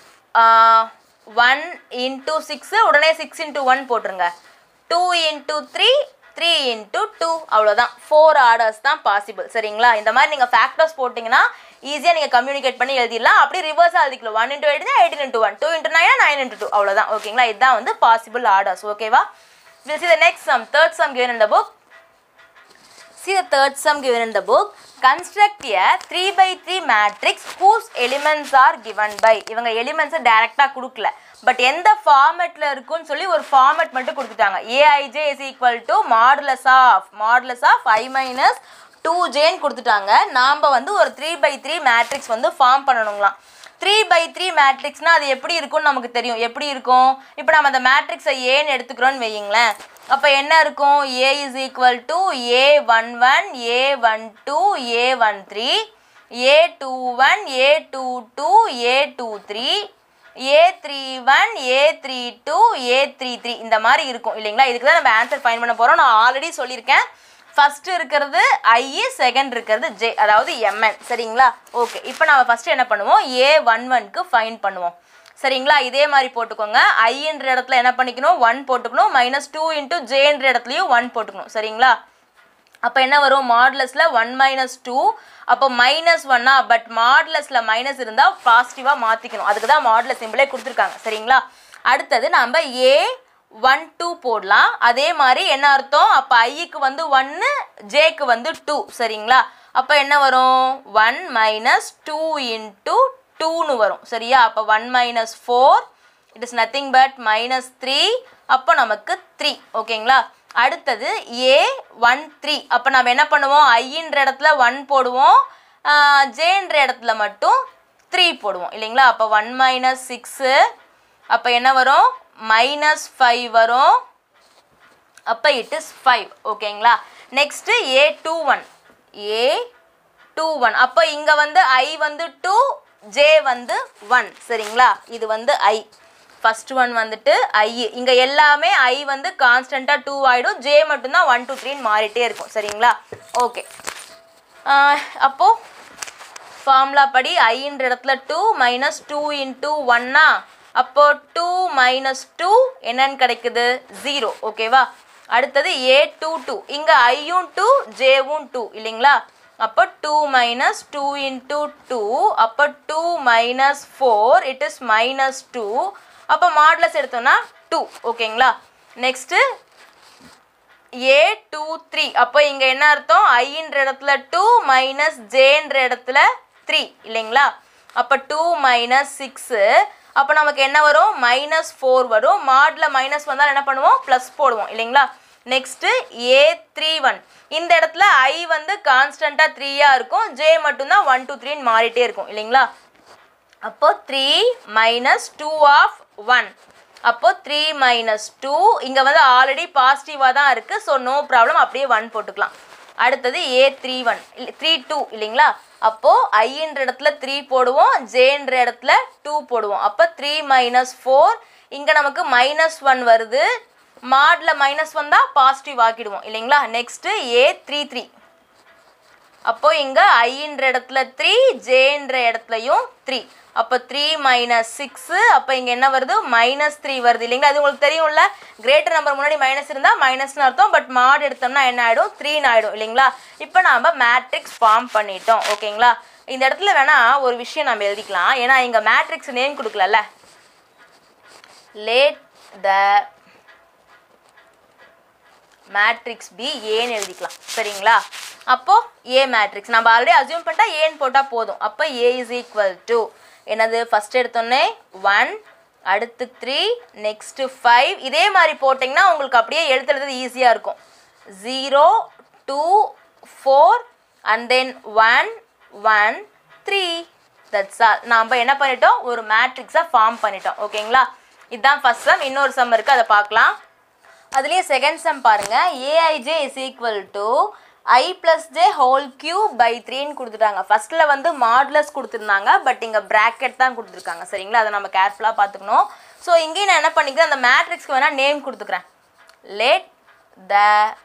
Speaker 1: one into six உடனே சிக்ஸ் இன்ட்டு ஒன் போட்டுருங்க two into three three into two அவ்வளோதான் ஃபோர் ஆர்டர்ஸ் தான் பாசிபிள் சரிங்களா இந்த மாதிரி நீங்கள் ஃபேக்டர்ஸ் போட்டிங்கன்னா ஈஸியாக நீங்கள் கம்யூனிகேட் பண்ணி எழுதிடலாம் அப்படி ரிவர்ஸாக எழுதிக்கலாம் one into eight eighteen into one two into nine nine into two அவ்வளோதான் ஓகேங்களா இதுதான் வந்து பாசிபிள் ஆர்டர்ஸ் ஓகேவா will see the next sum third sum given in the book See the third sum given in the book. Construct a 3 by 3 matrix whose elements are given by. இவங்க எலிமெண்ட்ஸை டைரெக்டாக கொடுக்கல but எந்த ஃபார்மேட்டில் இருக்குன்னு சொல்லி ஒரு format மட்டும் கொடுத்துட்டாங்க a i j is equal to modulus of modulus of i minus two ஜேன்னு கொடுத்துட்டாங்க நாம் வந்து ஒரு த்ரீ பை த்ரீ மேட்ரிக்ஸ் வந்து ஃபார்ம் பண்ணணுங்களாம் த்ரீ பை த்ரீ மேட்ரிக்ஸ்னா அது எப்படி இருக்கும்னு நமக்கு தெரியும் எப்படி இருக்கும் இப்போ நம்ம அந்த மேட்ரிக்ஸை ஏன்னு எடுத்துக்கிறோன்னு வையுங்களேன் அப்போ என்ன இருக்கும் a is equal to a one one a one two a one three a two one a two two a two three a three one a three two a three three இந்த மாதிரி இருக்கும் இல்லைங்களா இதுக்கு தான் நம்ம answer fine பண்ண போகிறோம் நான் ஆல்ரெடி சொல்லியிருக்கேன் ஃபர்ஸ்ட் இருக்கிறது ஐ செகண்ட் இருக்கிறது ஜே அதாவது எம்என் சரிங்களா ஓகே இப்போ நம்ம ஃபர்ஸ்ட் என்ன பண்ணுவோம் ஏ ஒன் ஒன்க்கு ஃபைன் பண்ணுவோம் சரிங்களா இதே மாதிரி போட்டுக்கோங்க ஐன்ற இடத்துல என்ன பண்ணிக்கணும் ஒன் போட்டுக்கணும் மைனஸ் டூ இன்ட்டு ஜேன்ற இடத்துலையும் ஒன் போட்டுக்கணும் சரிங்களா அப்போ என்ன வரும் மாடுலஸில் ஒன் மைனஸ் டூ அப்போ மைனஸ் ஒன்னா பட் மாடுலஸில் மைனஸ் இருந்தால் பாசிட்டிவாக மாற்றிக்கணும் அதுக்கு தான் மாடுலஸ் சிம்பிளே கொடுத்துருக்காங்க சரிங்களா அடுத்தது நம்ம ஏ ஒன் டூ போடலாம் அதே மாதிரி என்ன அர்த்தம் அப்போ ஐக்கு வந்து ஒன்று ஜேக்கு வந்து டூ சரிங்களா அப்போ என்ன வரும் ஒன் மைனஸ் டூ இன்ட்டு டூன்னு வரும் சரியா அப்போ one minus four it is nothing but minus three அப்போ நமக்கு த்ரீ ஓகேங்களா அடுத்தது ஏ ஒன் த்ரீ அப்போ நம்ம என்ன பண்ணுவோம் ஐன்ற இடத்துல ஒன் போடுவோம் ஜேன்ற இடத்துல மட்டும் த்ரீ போடுவோம் இல்லைங்களா அப்போ ஒன் மைனஸ் சிக்ஸு அப்போ என்ன வரும் மைனஸ் ஃபைவ் வரும் அப்போ இட் இஸ் ஃபைவ் ஓகேங்களா next a two one a two one அப்போ இங்கே வந்து ஐ வந்து டூ ஜே வந்து ஒன் சரிங்களா இது வந்து ஐ ஃபர்ஸ்ட் ஒன் வந்துட்டு ஐ இங்கே எல்லாமே ஐ வந்து கான்ஸ்டண்ட்டாக டூ ஆகிடும் ஜே மட்டும்தான் ஒன் டூ த்ரீன்னு மாறிட்டே இருக்கும் சரிங்களா ஓகே அப்போது ஃபார்முலா படி ஐன்ற இடத்துல டூ மைனஸ் டூ இன்டூ ஒன்னா அப்போ டூ மைனஸ் டூ என்னன்னு கிடைக்குது ஜீரோ ஓகேவா அடுத்தது ஏ டூ டூ இங்கே ஐயும் டூ ஜேவும் டூ இல்லைங்களா அப்போ two minus two into two அப்போ two minus four it is minus two அப்போ மாட்லஸ் எடுத்தோம்னா டூ ஓகேங்களா நெக்ஸ்ட்டு ஏ டூ த்ரீ அப்போ இங்கே என்ன அர்த்தம் ஐன்ற இடத்துல டூ மைனஸ் ஜேன்ற இடத்துல த்ரீ இல்லைங்களா அப்போ டூ மைனஸ் சிக்ஸு அப்போ நமக்கு என்ன வரும் மைனஸ் ஃபோர் வரும் மாடில் மைனஸ் வந்தால் என்ன பண்ணுவோம் ப்ளஸ் போடுவோம் இல்லைங்களா நெக்ஸ்ட்டு ஏ த்ரீ ஒன் இந்த இடத்துல ஐ வந்து கான்ஸ்டண்ட்டாக த்ரீயாக இருக்கும் ஜே மட்டும்தான் ஒன் டூ த்ரீன்னு மாறிட்டே இருக்கும் இல்லைங்களா அப்போ three minus two of one அப்போ த்ரீ மைனஸ் டூ இங்கே வந்து ஆல்ரெடி பாசிட்டிவாக தான் இருக்குது ஸோ நோ ப்ராப்ளம் அப்படியே ஒன் போட்டுக்கலாம் அடுத்தது a three one three two இல்லைங்களா அப்போது ஐன்ற இடத்துல த்ரீ போடுவோம் ஜேன்ற இடத்துல டூ போடுவோம் அப்போ த்ரீ மைனஸ் ஃபோர் இங்கே நமக்கு மைனஸ் ஒன் வருது மாடில் மைனஸ் வந்தால் பாசிட்டிவ் ஆக்கிடுவோம் இல்லைங்களா நெக்ஸ்ட்டு ஏ த்ரீ த்ரீ அப்போ இங்கே ஐன்ற இடத்துல த்ரீ ஜேன்ற இடத்துலையும் த்ரீ அப்போ த்ரீ மைனஸ் சிக்ஸு அப்போ இங்கே என்ன வருது மைனஸ் த்ரீ வருது இல்லைங்களா அது உங்களுக்கு தெரியும்ல கிரேட்டர் நம்பர் முன்னாடி மைனஸ் இருந்தால் மைனஸ்னு அர்த்தம் பட் மாட் எடுத்தோம்னா என்ன ஆகிடும் த்ரீன்னு ஆகிடும் இல்லைங்களா இப்போ நாம் மேட்ரிக்ஸ் ஃபார்ம் பண்ணிட்டோம் ஓகேங்களா இந்த இடத்துல வேணால் ஒரு விஷயம் நம்ம எழுதிக்கலாம் ஏன்னா இங்கே மேட்ரிக்ஸ் நேம் கொடுக்கலல்ல லேட் த மேட்ரிக்ஸ் பி ஏன்னு எழுதிக்கலாம் சரிங்களா அப்போ ஏ மேட்ரிக்ஸ் நம்ம ஆல்ரெடி அசியூம் பண்ணிட்டா ஏன்னு போட்டால் போதும் அப்போ ஏ இஸ் ஈக்குவல் டு என்னது ஃபஸ்ட் எடுத்தோடனே ஒன் அடுத்து த்ரீ நெக்ஸ்ட்டு ஃபைவ் இதே மாதிரி போட்டிங்கன்னா உங்களுக்கு அப்படியே எழுத்துறது ஈஸியாக இருக்கும் zero two four and then one one three that's all நாம் என்ன பண்ணிட்டோம் ஒரு மேட்ரிக்ஸை ஃபார்ம் பண்ணிட்டோம் ஓகேங்களா இதுதான் ஃபஸ்ட் சம் இன்னொரு சம் இருக்குது அதை பார்க்கலாம் அதுலேயே செகண்ட் சம் பாருங்க a i j is equal to i plus j whole cube by த்ரீன்னு கொடுத்துட்டாங்க ஃபஸ்ட்டில் வந்து மாடுலஸ் கொடுத்துருந்தாங்க பட் இங்கே ப்ராக்கெட் தான் கொடுத்துருக்காங்க சரிங்களா அதை நம்ம கேர்ஃபுல்லாக பார்த்துக்கணும் ஸோ இங்கேயும் நான் என்ன பண்ணிக்கிறேன் அந்த மேட்ரிக்ஸ்க்கு வேணால் நேம் கொடுத்துக்கிறேன் லேட் த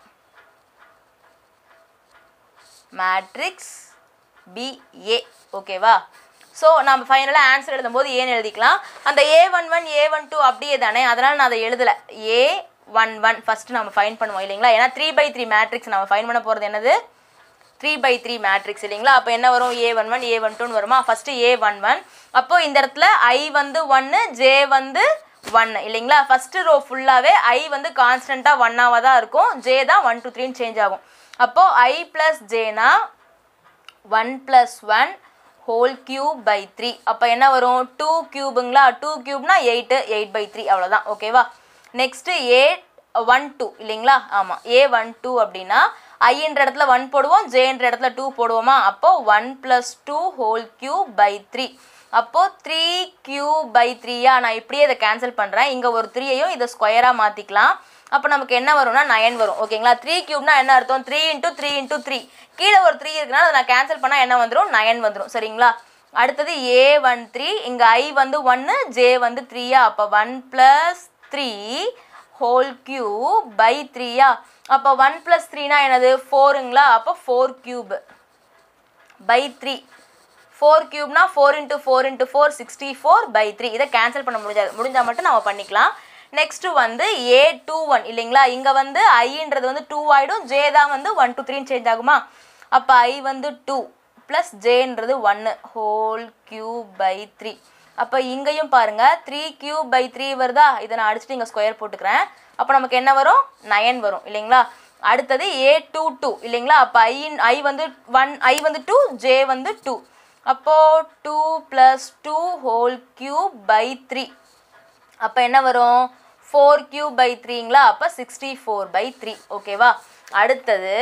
Speaker 1: மேட்ரிக்ஸ் பிஏ ஓகேவா ஸோ நம்ம ஃபைனலாக ஆன்சர் எழுதும்போது ஏன்னு எழுதிக்கலாம் அந்த a one one a one two அப்படியே தானே அதனால் நான் அதை எழுதலை ஏ ஒன் ஒன் ஃபஸ்ட்டு நம்ம ஃபைன் பண்ணுவோம் இல்லைங்களா ஏன்னா த்ரீ பை த்ரீ மேட்ரிக்ஸ் நம்ம ஃபைன் பண்ண போகிறது என்னது த்ரீ பை த்ரீ மேட்ரிக்ஸ் இல்லைங்களா அப்போ என்ன வரும் a one one a one டூன்னு வருமா ஃபஸ்ட்டு ஏ ஒன் ஒன் அப்போது இந்த இடத்துல ஐ வந்து ஒன்று ஜே வந்து ஒன்று இல்லைங்களா ஃபஸ்ட்டு ரோ ஃபுல்லாகவே ஐ வந்து கான்ஸ்டண்ட்டாக ஒன்னாவாக தான் இருக்கும் ஜே தான் ஒன் டூ த்ரீன்னு சேஞ்ச் ஆகும் அப்போது ஐ ப்ளஸ் ஜேனா one plus one whole cube by three அப்போ என்ன வரும் டூ கியூபுங்களா டூ கியூப்னா எயிட்டு எயிட் பை த்ரீ அவ்வளோதான் ஓகேவா நெக்ஸ்ட்டு ஏ ஒன் டூ இல்லைங்களா ஆமாம் ஏ ஒன் டூ அப்படின்னா ஐன்ற இடத்துல ஒன் போடுவோம் ஜேன்ற இடத்துல டூ போடுவோமா அப்போது one plus two whole cube by three அப்போது த்ரீ கியூ பை த்ரீயா நான் இப்படியே இதை கேன்சல் பண்ணுறேன் இங்கே ஒரு த்ரீயையும் இதை ஸ்கொயராக மாற்றிக்கலாம் அப்போ நமக்கு என்ன வரும்னா நயன் வரும் ஓகேங்களா த்ரீ கியூப்னா என்ன அர்த்தம் three into three into three கீழே ஒரு த்ரீ இருக்குன்னா அதை நான் கேன்சல் பண்ணால் என்ன வந்துடும் நயன் வந்துடும் சரிங்களா அடுத்தது ஏ ஒன் த்ரீ இங்கே ஐ வந்து ஒன்று ஜே வந்து த்ரீயா அப்போ one plus three whole cube by த்ரீயா அப்போ ஒன் ப்ளஸ் த்ரீனா என்னது ஃபோருங்களா அப்போ four cube by three four கியூப்னா four into four into four sixty four by three இதை கேன்சல் பண்ண முடியாது முடிஞ்சால் மட்டும் நம்ம பண்ணிக்கலாம் நெக்ஸ்ட்டு வந்து ஏ டூ ஒன் இல்லைங்களா இங்கே வந்து ஐன்றது வந்து டூ ஆகிடும் ஜே தான் வந்து ஒன் டூ த்ரீன்னு சேஞ்ச் ஆகுமா அப்போ ஐ வந்து டூ ப்ளஸ் ஜேன்றது ஒன்று ஹோல் கியூப் பை த்ரீ அப்போ இங்கேயும் பாருங்கள் த்ரீ கியூப் பை த்ரீ வருதா இதை நான் அடிச்சுட்டு இங்கே ஸ்கொயர் போட்டுக்கிறேன் அப்போ நமக்கு என்ன வரும் நயன் வரும் இல்லைங்களா அடுத்தது ஏ டூ டூ இல்லைங்களா அப்போ ஐ ஐ வந்து ஒன் ஐ வந்து டூ ஜே வந்து டூ அப்போது two plus two whole cube by three அப்போ என்ன வரும் ஃபோர் கியூப் பை த்ரீங்களா அப்போ சிக்ஸ்டி ஃபோர் பை த்ரீ ஓகேவா அடுத்தது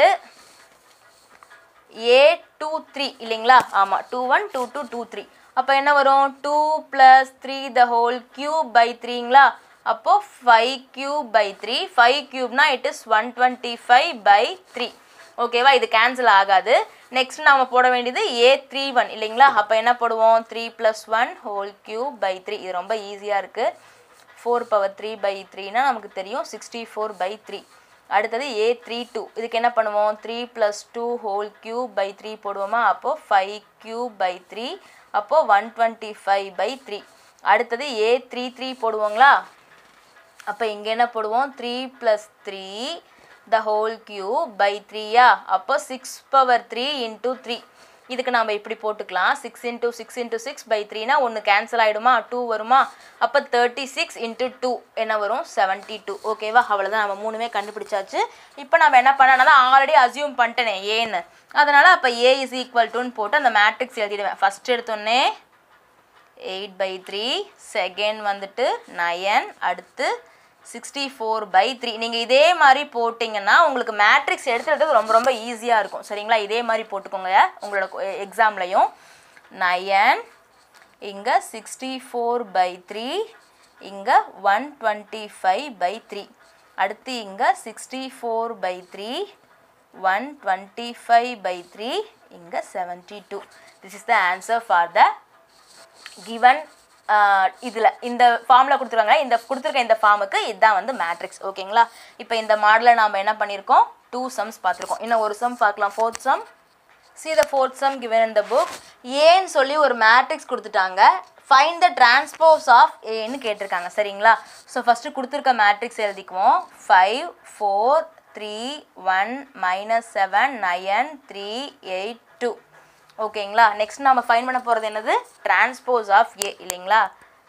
Speaker 1: ஏ டூ த்ரீ இல்லைங்களா ஆமாம் two one two two two three அப்போ என்ன வரும் two plus three the whole cube by த்ரீங்களா அப்போது five cube by three five கியூப்னா it is one twenty five by three ஓகேவா இது கேன்சல் ஆகாது நெக்ஸ்ட் நாம போட வேண்டியது ஏ த்ரீ ஒன் இல்லைங்களா அப்போ என்ன போடுவோம் three plus one whole cube by three இது ரொம்ப ஈஸியாக இருக்குது ஃபோர் பவர் த்ரீ பை த்ரீனா நமக்கு தெரியும் சிக்ஸ்டி ஃபோர் பை த்ரீ அடுத்தது ஏ த்ரீ டூ இதுக்கு என்ன பண்ணுவோம் three plus two whole cube by three போடுவோமா அப்போது ஃபைவ் கியூப் பை த்ரீ அப்போது one twenty five by three அடுத்தது ஏ த்ரீ த்ரீ போடுவோங்களா அப்போ இங்கே என்ன போடுவோம் three plus three the whole cube by த்ரீயா அப்போ six power three into three இதுக்கு நம்ம இப்படி போட்டுக்கலாம் six into six into six by த்ரீனா ஒன்று கேன்சல் ஆகிடுமா டூ வருமா அப்போ தேர்ட்டி சிக்ஸ் இன்ட்டு டூ என்ன வரும் செவன்ட்டி டூ ஓகேவா அவ்வளோதான் நம்ம மூணுமே கண்டுபிடிச்சாச்சு இப்போ நம்ம என்ன பண்ணனா ஆல்ரெடி அசியூம் பண்ணிட்டேனே ஏன்னு அதனால் அப்போ ஏ இஸ் ஈக்குவல் டுன்னு போட்டு அந்த மேட்ரிக்ஸ் எழுதிடுவேன் ஃபஸ்ட் எடுத்தோடனே எயிட் பை த்ரீ செகண்ட் வந்துட்டு நயன் அடுத்து சிக்ஸ்டி ஃபோர் பை த்ரீ நீங்கள் இதே மாதிரி போட்டிங்கன்னா உங்களுக்கு மேட்ரிக்ஸ் எடுத்துறது ரொம்ப ரொம்ப ஈஸியாக இருக்கும் சரிங்களா இதே மாதிரி போட்டுக்கோங்க உங்களோட எக்ஸாம்லையும் நயன் இங்கே சிக்ஸ்டி ஃபோர் பை த்ரீ இங்கே one twenty five by three அடுத்து இங்கே sixty four by three one twenty five by three இங்கே seventy two this is the answer for the given இதில் இந்த ஃபார்மில் கொடுத்துருவாங்க இந்த கொடுத்துருக்க இந்த ஃபார்முக்கு இதுதான் வந்து மேட்ரிக்ஸ் ஓகேங்களா இப்போ இந்த மாடலில் நாம் என்ன பண்ணியிருக்கோம் டூ சம்ஸ் பார்த்துருக்கோம் இன்னும் ஒரு சம் பார்க்கலாம் fourth sum see the fourth sum given in the book ஏன்னு சொல்லி ஒரு மேட்ரிக்ஸ் கொடுத்துட்டாங்க ஃபைண்ட் த டிரான்ஸ்போஸ் ஆஃப் ஏன்னு கேட்டிருக்காங்க சரிங்களா ஸோ ஃபஸ்ட்டு கொடுத்துருக்க மேட்ரிக்ஸ் எழுதிக்குவோம் five four three one minus seven nine three eight two ஓகேங்களா நெக்ஸ்ட் நம்ம ஃபைன் பண்ண போகிறது என்னது டிரான்ஸ்போஸ் ஆஃப் ஏ இல்லைங்களா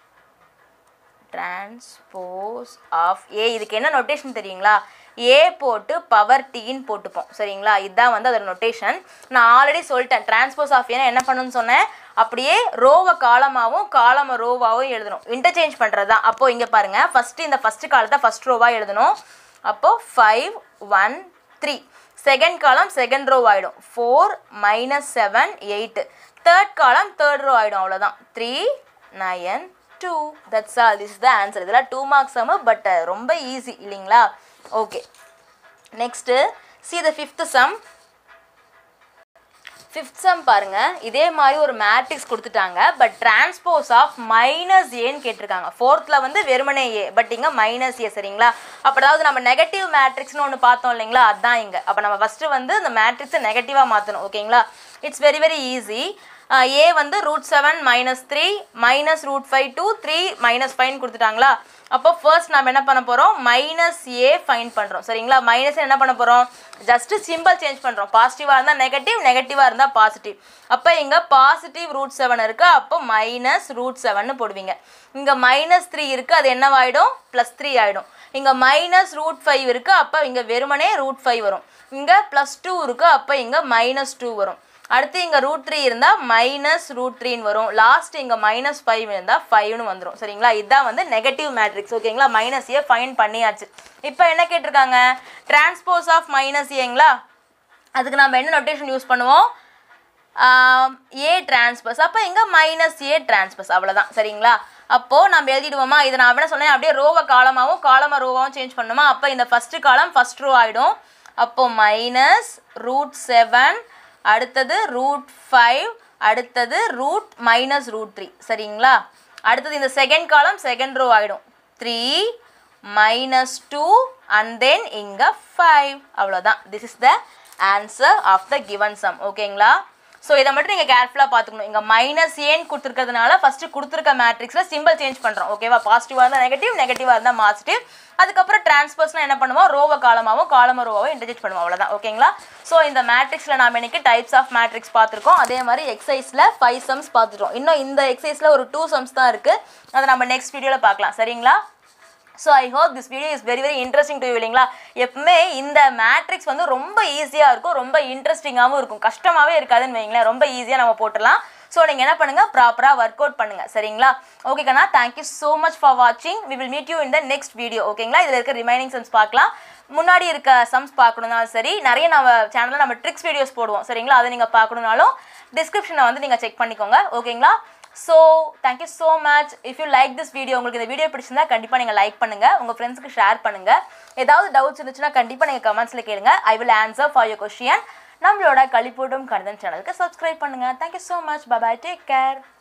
Speaker 1: டிரான்ஸ்போஸ் ஆஃப் ஏ இதுக்கு என்ன நொட்டேஷன் தெரியுங்களா ஏ போட்டு பவர் டீன்னு போட்டுப்போம் சரிங்களா இதுதான் வந்து அதோட நொட்டேஷன் நான் ஆல்ரெடி சொல்லிட்டேன் டிரான்ஸ்போஸ் ஆஃப் ஏன்னா என்ன பண்ணணும்னு சொன்னேன் அப்படியே ரோவை காலமாகவும் காலமை ரோவாகவும் எழுதணும் இன்டர்சேஞ்ச் பண்ணுறது தான் அப்போது இங்கே பாருங்கள் ஃபஸ்ட்டு இந்த ஃபஸ்ட்டு காலத்தை ஃபஸ்ட் ரோவாக எழுதணும் அப்போது five one three second column second row ஆகிடும் four minus seven eight third column third row ஆகிடும் அவ்வளோதான் three nine two that's all this the answer இதெல்லாம் டூ மார்க்ஸ் சம்மு பட் ரொம்ப ஈஸி இல்லைங்களா okay next see the fifth sum fifth sum பாருங்க இதே மாதிரி ஒரு மேட்ரிக்ஸ் கொடுத்துட்டாங்க பட் டிரான்ஸ்போஸ் ஆஃப் மைனஸ் ஏன்னு கேட்டிருக்காங்க ஃபோர்த்தில் வந்து வெறுமனே ஏ பட் இங்கே மைனஸ் ஏ சரிங்களா அப்போ அதாவது நம்ம நெகட்டிவ் மேட்ரிக்ஸ்னு ஒன்று பார்த்தோம் இல்லைங்களா அதான் இங்கே அப்போ நம்ம ஃபஸ்ட்டு வந்து இந்த மேட்ரிக்ஸை நெகட்டிவாக மாற்றணும் ஓகேங்களா it's very very easy a வந்து root seven minus three minus root five two three minus five கொடுத்துட்டாங்களா அப்போ ஃபர்ஸ்ட் நம்ம என்ன பண்ண போகிறோம் மைனஸ் ஏ ஃபைன் பண்ணுறோம் சரிங்களா மைனஸ் என்ன பண்ண போகிறோம் ஜஸ்ட் சிம்பிள் சேஞ்ச் பண்ணுறோம் பாசிட்டிவாக இருந்தால் நெகட்டிவ் நெகட்டிவாக இருந்தால் பாசிட்டிவ் அப்போ இங்கே பாசிட்டிவ் ரூட் செவன் இருக்குது அப்போ மைனஸ் ரூட் செவன் போடுவீங்க இங்கே மைனஸ் த்ரீ இருக்குது அது என்னவாயிடும் ப்ளஸ் த்ரீ ஆகிடும் இங்கே மைனஸ் ரூட் ஃபைவ் இருக்குது அப்போ இங்கே வெறுமனே ரூட் ஃபைவ் வரும் இங்கே ப்ளஸ் டூ இருக்குது அப்போ இங்கே மைனஸ் டூ வரும் அடுத்து இங்கே ரூட் த்ரீ இருந்தால் மைனஸ் ரூட் த்ரீன்னு வரும் லாஸ்ட் இங்கே மைனஸ் ஃபைவ் இருந்தால் ஃபைவ்னு வந்துடும் சரிங்களா இதுதான் வந்து நெகட்டிவ் மேட்ரிக்ஸ் ஓகேங்களா மைனஸ் ஏ ஃபைன் பண்ணியாச்சு இப்போ என்ன கேட்டிருக்காங்க டிரான்ஸ்போஸ் ஆஃப் மைனஸ் ஏங்களா அதுக்கு நம்ம என்ன நொட்டேஷன் யூஸ் பண்ணுவோம் ஏ டிரான்ஸ்பஸ் அப்போ இங்கே மைனஸ் ஏ டிரான்ஸ்பஸ் அவ்வளோதான் சரிங்களா அப்போது நம்ம எழுதிடுவோமா இதை நான் என்ன சொன்னேன் அப்படியே ரோவை காலமாகவும் காலமா ரோவாகவும் சேஞ்ச் பண்ணுமா அப்போ இந்த ஃபஸ்ட்டு காலம் ஃபஸ்ட் ரோ ஆகிடும் அப்போது மைனஸ் ரூட் செவன் அடுத்தது ரூட் ஃபைவ் அடுத்தது ரூட் மைனஸ் ரூட் த்ரீ சரிங்களா அடுத்தது இந்த செகண்ட் காலம் செகண்ட் ரோ ஆகிடும் three minus two and then இங்கே ஃபைவ் அவ்வளோதான் this is the answer of the given sum ஓகேங்களா ஸோ இதை மட்டும் நீங்கள் கேர்ஃபுல்லாக பார்த்துக்கணும் இங்கே மைனஸ் ஏன்னு கொடுத்துருக்கிறதுனால ஃபஸ்ட்டு கொடுத்துருக்க மேட்ரிக்ஸில் சிம்பிள் சேஞ்ச் பண்ணுறோம் ஓகேவா பாசிட்டிவாக இருந்தால் நெகட்டிவ் நெகட்டிவாக இருந்தால் பாசிட்டிவ் அதுக்கப்புறம் டிரான்ஸ்பர்ஸ்னால் என்ன பண்ணுவோம் ரோவை காலமாகவும் காலம ரோவாகவும் இன்டர்ஜெக்ட் பண்ணுவோம் அவ்வளோதான் ஓகேங்களா ஸோ இந்த மேட்ரிக்ஸில் நாம் இன்னைக்கு டைப்ஸ் ஆஃப் மேட்ரிக்ஸ் பார்த்துருக்கோம் அதே மாதிரி எக்ஸசைஸில் ஃபைவ் சம்ஸ் பார்த்துட்டோம் இன்னும் இந்த எக்ஸசைஸில் ஒரு டூ சம்ஸ் தான் இருக்குது அதை நம்ம நெக்ஸ்ட் வீடியோவில் பார்க்கலாம் சரிங்களா so I hope this video is very very interesting to இல்லைங்களா எப்பவுமே இந்த மேட்ரிக்ஸ் வந்து ரொம்ப ஈஸியாக இருக்கும் ரொம்ப இன்ட்ரெஸ்டிங்காகவும் இருக்கும் கஷ்டமாகவே இருக்காதுன்னு வைங்களேன் ரொம்ப ஈஸியாக நம்ம போட்டுடலாம் ஸோ நீங்கள் என்ன பண்ணுங்கள் ப்ராப்பராக ஒர்க் அவுட் பண்ணுங்கள் சரிங்களா ஓகே கண்ணா தேங்க்யூ ஸோ மச் ஃபார் வாட்சிங் we will meet you in the next video ஓகேங்களா இதில் இருக்க ரிமைனிங் சம்ஸ் பார்க்கலாம் முன்னாடி இருக்க சம்ஸ் பார்க்கணுனாலும் சரி நிறைய நம்ம சேனலில் நம்ம ட்ரிக்ஸ் வீடியோஸ் போடுவோம் சரிங்களா அதை நீங்கள் பார்க்கணுனாலும் டிஸ்கிரிப்ஷனை வந்து நீங்கள் செக் பண்ணிக்கோங்க ஓகேங்களா so thank you so much if you like this video உங்களுக்கு இந்த வீடியோ பிடிச்சிருந்தா கண்டிப்பாக நீங்கள் லைக் பண்ணுங்கள் உங்கள் ஃப்ரெண்ட்ஸுக்கு ஷேர் பண்ணுங்கள் ஏதாவது டவுட்ஸ் இருந்துச்சுன்னா கண்டிப்பாக நீங்கள் கமெண்ட்ஸில் கேளுங்க I will answer for your question நம்மளோட கழிப்பூட்டும் கணிதம் சேனலுக்கு சப்ஸ்கிரைப் பண்ணுங்கள் thank you so much bye bye take care